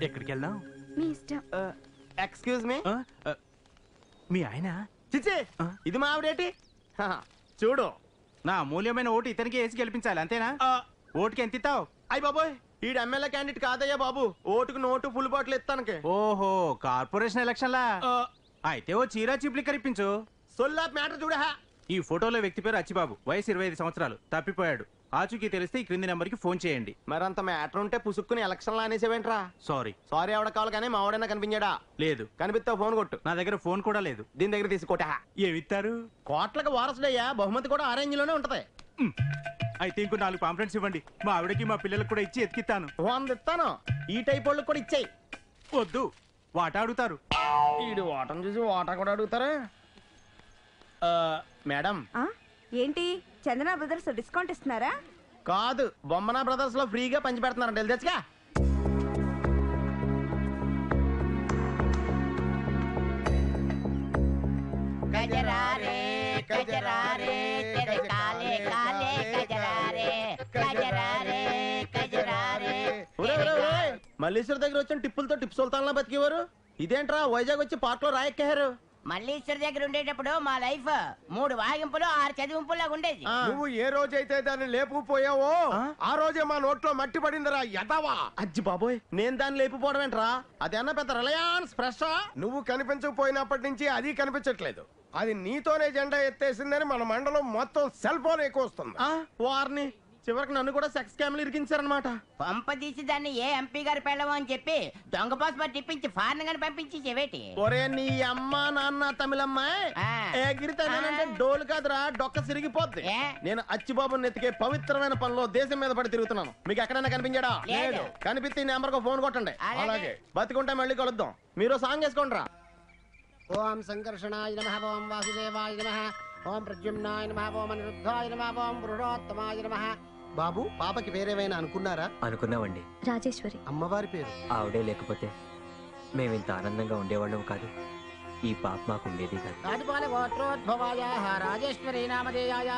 ఎక్కడికి వెళ్దాం మీ ఇష్టం ఎక్స్క్యూజ్ మీ ఆ, ఆ, మీ ఆయన చిచ్చి ఆ? ఇది మా ఆవిడేటి హ, చూడు నా అమూల్యమైన ఓటు ఇతనికి వేసి గెలిపించాలి అంతేనా ఓటుకి ఎంత ఇస్తావు అయ్య బాబోయ్ ఈ ఎమ్మెల్యే క్యాండిడేట్ కాదయ్యా బాబు ఓటుకు నోటు ఫుల్ బాటిల్ ఇస్తానికి ఓహో కార్పొరేషన్ ఎలక్షన్లా అయితే ఓ చీరా చీపులు ఇప్పించు సొల్లా మ్యాటర్ చూడ ఈ ఫోటోలో వ్యక్తి పేరు అచ్చిబాబు వయసు ఇరవై ఐదు సంవత్సరాలు తప్పిపోయాడు ఆచూకీ తెలిస్తే ఈ క్రింది నెంబర్కి ఫోన్ చేయండి మరంత మ్యాటర్ ఉంటే పుసుక్కుని ఎలక్షన్ లో అనేసేవేంట్రా సారీ సారీ ఎవడ కావాలి కానీ మా ఆవిడైనా కనిపించాడా లేదు కనిపిస్తే ఫోన్ కొట్టు నా దగ్గర ఫోన్ కూడా లేదు దీని దగ్గర తీసుకోట ఏమిస్తారు కోట్లకు వారసుడయ్యా బహుమతి కూడా ఆరెంజ్ లోనే ఉంటది మ్. అయితే ఇంకో నాలుగు పాంప్లెంట్స్ ఇవ్వండి మా ఆవిడకి మా పిల్లలకు కూడా ఇచ్చి ఎత్తిస్తాను వంద ఇస్తాను ఈ టైప్ వాళ్ళకి కూడా ఇచ్చేయి వద్దు వాటా అడుగుతారు ఈడు ఓటం చూసి ఓట కూడా అడుగుతారా ఆ, మేడం ఆ? ఏంటి చందన బ్రదర్స్ డిస్కౌంట్ ఇస్తున్నారా కాదు బొమ్మనా బ్రదర్స్ లో ఫ్రీగా పంచి పెడుతున్నారంట తెలియచ్చుగా गजरारे गजरारे तेरे काले काले गजरारे गजरारे गजरारे ఒరే, ఒరే, ఒరే. మల్లీశ్వర్ దగ్గర వచ్చిన టిప్పులతో టిప్ సుల్తాన్లా బతికేవారు ఇదేంట్రా వైజాగ్ వచ్చి పార్క్ లో రాయెక్కారు మల్లీశ్వర్ దగ్గర ఉండేటప్పుడు మా లైఫ్ మూడు వాగింపులు ఆరు చదివింపులాగా ఉండేది ఆ. నువ్వు ఏ రోజైతే దాన్ని లేపుకుపోయావో ఆ? ఆ రోజే మా నోట్లో మట్టి పడిందిరా ఎదవా అజ్జి బాబోయ్ నేను దాన్ని లేపుకోవడం ఏంట్రా అదేనా పెద్ద రిలయన్స్ ఫ్రెష్ నువ్వు కనిపించకపోయినప్పటి నుంచి అది కనిపించట్లేదు అది నీతోనే జెండా ఎత్తేసిందని మన మండలం మొత్తం సెల్ ఫోన్ ఎక్కువ వస్తుంది వారిని చివరికి నన్ను కూడా సెక్స్ క్యామ్లు ఇరికించారనమాట పంప తీసి దాన్ని ఏ ఎంపీ గారు పెళ్ళము అని చెప్పి దొంగ పాస్పోర్ట్ ఇప్పించి ఫారెన్ గాని పంపించి చెవేటి ఒరే నీ అమ్మ నాన్న తమిళమ్మాయి ఆ. ఎగిరితానంటే డోలు కాదురా డొక్క సిరిగిపోద్ది ఏ? నేను అచ్చిబాబు నెత్తికే పవిత్రమైన పనిలో దేశం మీద పడి తిరుగుతున్నాను మీకు ఎక్కడైనా కనిపించాడా లేదు. కనిపిస్తే ఈ నెంబర్ ఫోన్ కొట్టండి అలాగే. అలాగే బతికుంటే మళ్ళీ కలుద్దాం మీరు సాంగ్ వేసుకోండి రా ఓం సంకర్షణాయ నమ ఓం వాసుదేవాయ నమ ఓం ప్రద్యుమ్నాయ నమ ఓం అనిరుద్ధాయ నమ ఓం పురుషోత్తమాయ నమ బాబు పాపకి పేరేమైనా అనుకున్నారా అనుకున్నామండి రాజేశ్వరి అమ్మవారి పేరు ఆవిడే లేకపోతే మేము ఇంత ఆనందంగా ఉండేవాళ్ళం కాదు ఈ పాప మాకు ఉండేది కాదు రాజపాల గోత్రోద్భవాయ రాజేశ్వరి నామధేయాయ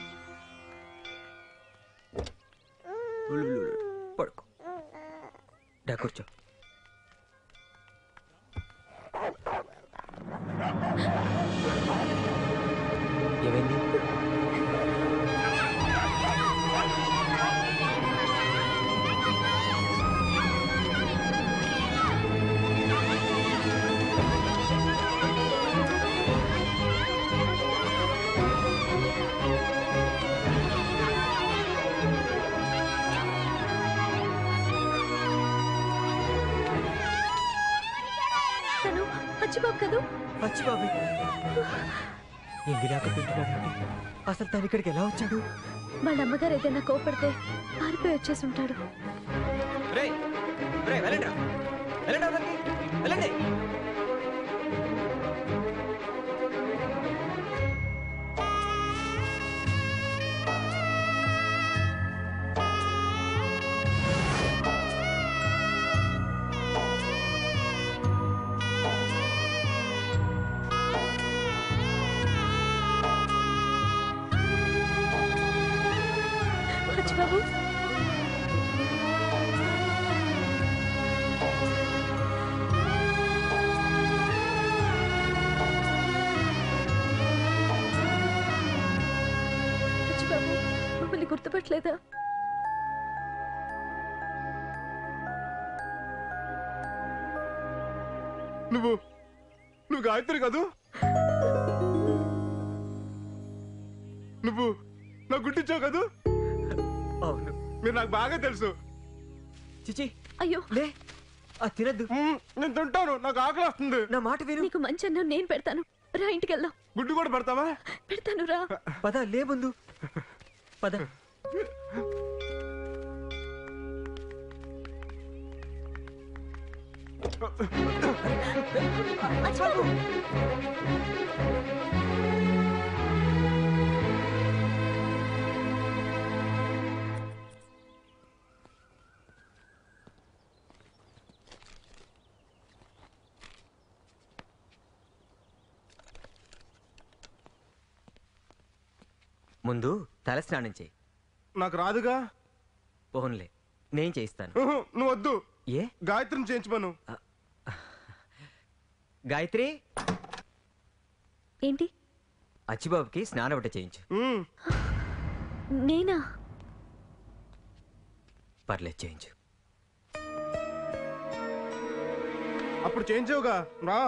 పడుకో డా కూర్చో ఏమైంది తను అచ్చిబాబు కదూ వచ్చి బాబు ఎంగిలాక తింటున్నాడండి అసలు తను ఇక్కడికి ఎలా వచ్చాడు వాళ్ళ అమ్మగారు ఏదైనా కోపడితే పారిపోయి వచ్చేసి ఉంటాడు రే రే వెళ్ళండి వెళ్ళండి అవతలకి. వెళ్ళండి అచ్చిబాబు అచ్చిబాబు మమ్మల్ని గుర్తుపట్టలేదా నువ్వు నువ్వు గాయత్రి కదూ నువ్వు నాకు గుర్తించావు కదూ అవును మీరు నాకు బాగా తెలుసు చిచి అయ్యో లే ఆ తినద్దు మ్మ్, నేను తింటాను నాకు ఆకలి వస్తుంది నా మాట విను నీకు మంచి అన్నం నేను పెడతాను రా ఇంటికి వెళ్దాం గుడ్డు కూడా పెడతావా పెడతాను రా పద లే ముందు పద ముందు తల స్నానం చేయి నాకు రాదుగా పోన్లే నేను చేయిస్తాను ఉహు, నువ్వు వద్దు ఏ గాయత్రిని చేయించమను గాయత్రి ఏంటి అచ్చిబాబుకి స్నానం ఒకటి చేయించు ఉమ్, నేనా పర్లేదు చేయించు అప్పుడు చేయించావుగా రా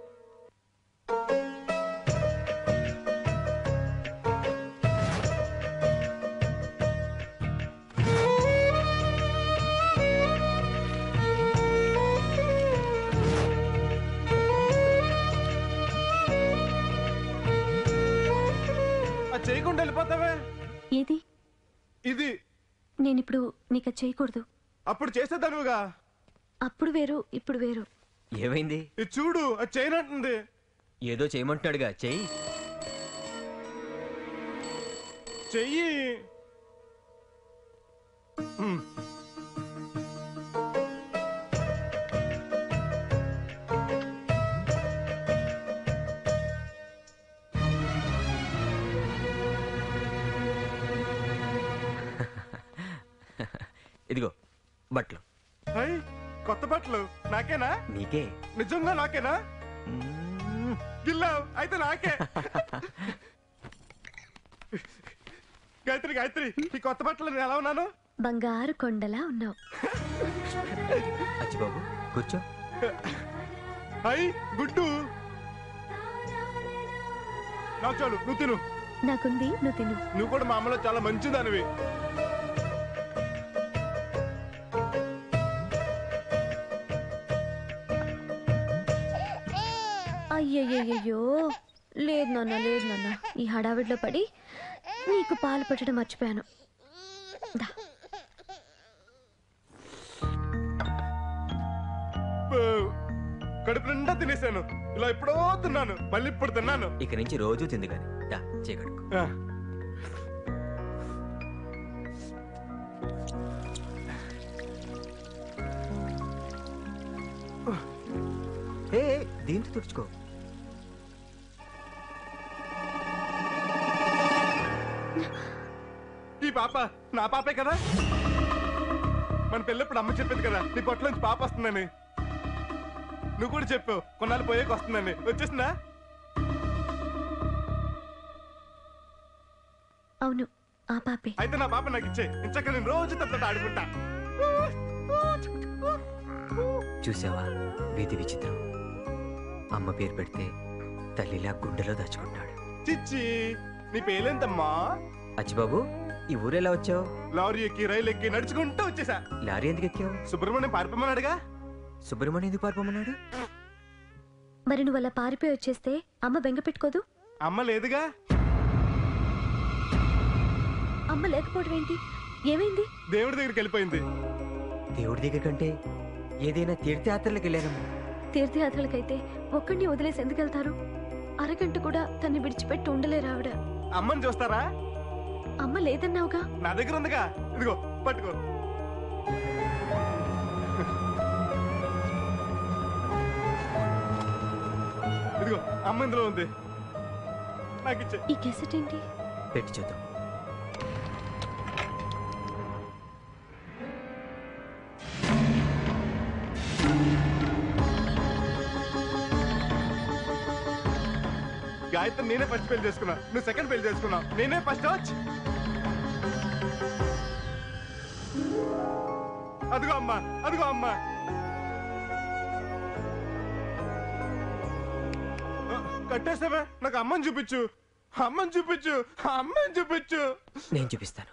అది చేయకుండా వెళ్ళిపోతావే ఏది ఇది నేనిప్పుడు నీకు అది చేయకూడదు అప్పుడు చేసేదానుగా అప్పుడు వేరు ఇప్పుడు వేరు ఏమైంది ఇది చూడు అది చేయనట్టుంది ఏదో చేయమంటున్నాడుగా చెయ్యి చెయ్యి ఉమ్. ఇదిగో బట్టలు హై, కొత్త బట్టలు నాకేనా నీకే నిజంగా నాకేనా మ్మ్. గిల్లావు అయితే నాకే గాయత్రి గాయత్రి ఈ కొత్త బట్టలు నేను ఎలా ఉన్నాను బంగారు కొండలా ఉన్నావు అచ్చిబాబు కూర్చో హై గుడ్డు నాకు చాలు నువ్వు తిను నాకుంది నువ్వు తిను నువ్వు కూడా మా అమ్మలో చాలా మంచిదానివి అయ్యయ్యయ్యో లేదు నాన్న లేదు నాన్న ఈ హడావిడిలో పడి నీకు పాలు పెట్టడం మర్చిపోయాను దా. ఓ, కడుపు నిండా తినేసాను ఇలా ఎప్పుడో తిన్నాను మళ్ళీ ఇప్పుడు తిన్నాను ఇక నుంచి రోజు తింది కానీ దా చేయగడుకు ఆ, ఏ ఏ, దీంతో తుడుచుకో ఈ పాప నా పాపే కదా మన పెళ్ళప్పుడు అమ్మ చెప్పింది కదా నీ పొట్టలోంచి పాప వస్తుందని నువ్వు కూడా చెప్పావు కొన్నాళ్ళు పోయేకి వస్తుందని వచ్చేసిందా అవును ఆ పాపే అయితే నా పాప నాకు ఇచ్చే ఇంచక్క నేను రోజు తప్ప ఆడుకుంటా చూసావా వీధి విచిత్రం అమ్మ పేరు పెడితే తల్లిలా గుండెలో దాచుకుంటాడు చిచ్చి నీ పేలేంతమ్మా అచ్చిబాబు ఈ ఊరెలా వచ్చావు లారీ ఎక్కి రైలు ఎక్కి నడుచుకుంటూ వచ్చేసా లారీ ఎందుకు ఎక్కావు సుబ్రహ్మణ్యం పారిపోమన్నాడుగా సుబ్రహ్మణ్యం ఎందుకు పారిపోమన్నాడు మరి నువ్వు అలా పారిపోయి వచ్చేస్తే అమ్మ బెంగ పెట్టుకోదు అమ్మ లేదుగా అమ్మ లేకపోవడం ఏంటి ఏమైంది దేవుడి దగ్గరికి వెళ్ళిపోయింది దేవుడి దగ్గర కంటే ఏదైనా తీర్థయాత్రలకు వెళ్ళారమ్మా తీర్థయాత్రలకైతే ఒక్కడిని వదిలేసి ఎందుకు వెళ్తారు అరగంట కూడా తన్ని విడిచిపెట్టి ఉండలేరు ఆవిడ అమ్మని చూస్తారా అమ్మ లేదన్నావుగా నా దగ్గర ఉందిగా ఇదిగో పట్టుకో ఇదిగో అమ్మ ఇందులో ఉంది నాకు ఇచ్చే ఈ కెసెట్ ఏంటి పెట్టి చూద్దాం గాయత్రి నేనే ఫస్ట్ పెళ్లి చేసుకున్నా నువ్వు సెకండ్ పెళ్లి చేసుకున్నావు నేనే ఫస్ట్ వచ్చి అదిగో అమ్మా అదిగో అమ్మా ఆ, కట్టేసావే నాకు అమ్మని చూపించు అమ్మని చూపించు అమ్మని చూపించు నేను చూపిస్తాను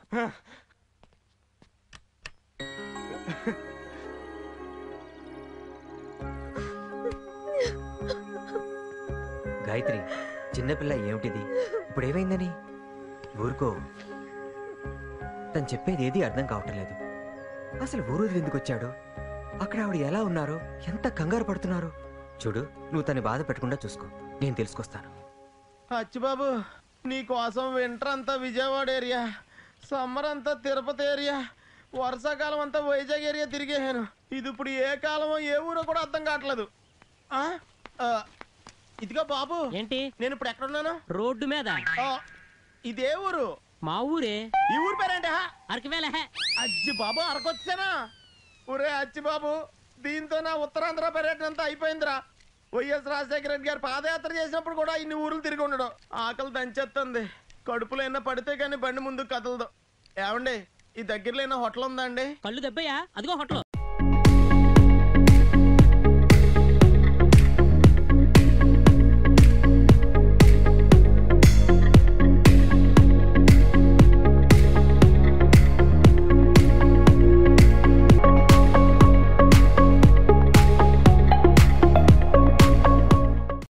గాయత్రి చిన్నపిల్ల ఏమిటిది ఇప్పుడు ఏమైందని ఊరుకో తను చెప్పేది ఏది అర్థం కావటం లేదు అసలు ఊరు వదిలి ఎందుకు వచ్చాడు అక్కడ ఆవిడ ఎలా ఉన్నారో ఎంత కంగారు పడుతున్నారో చూడు నువ్వు తను బాధ పెట్టకుండా చూసుకో నేను తెలుసుకొస్తాను అచ్చిబాబు నీ కోసం వింటర్ అంతా విజయవాడ ఏరియా సమ్మర్ అంతా తిరుపతి ఏరియా వర్షాకాలం అంతా వైజాగ్ ఏరియా తిరిగేసాను ఇది ఇప్పుడు ఏ కాలమో ఏ ఊరో కూడా అర్థం కావట్లేదు ఆ? ఆ, ఇదిగో బాబు ఏంటి నేను ఇప్పుడు ఎక్కడున్నాను రోడ్డు మీద ఆ, ఇదే ఊరు మా ఊరే ఈ ఊరు పేరేంటి హా? అరకువేల అజ్జి బాబు అరకొచ్చానా ఊరే అచ్చి బాబు దీంతో నా ఉత్తరాంధ్ర పర్యటన అంతా అయిపోయిందిరా వైఎస్ రాజశేఖర రెడ్డి గారు పాదయాత్ర చేసినప్పుడు కూడా ఇన్ని ఊర్లు తిరిగి ఉండడం ఆకలి దంచేస్తుంది కడుపులో అయినా పడితే కానీ బండి ముందుకు కదలదు ఏమండి ఈ దగ్గరలో అయినా హోటల్ ఉందా అండి కళ్ళు దెబ్బయా అదిగో హోటల్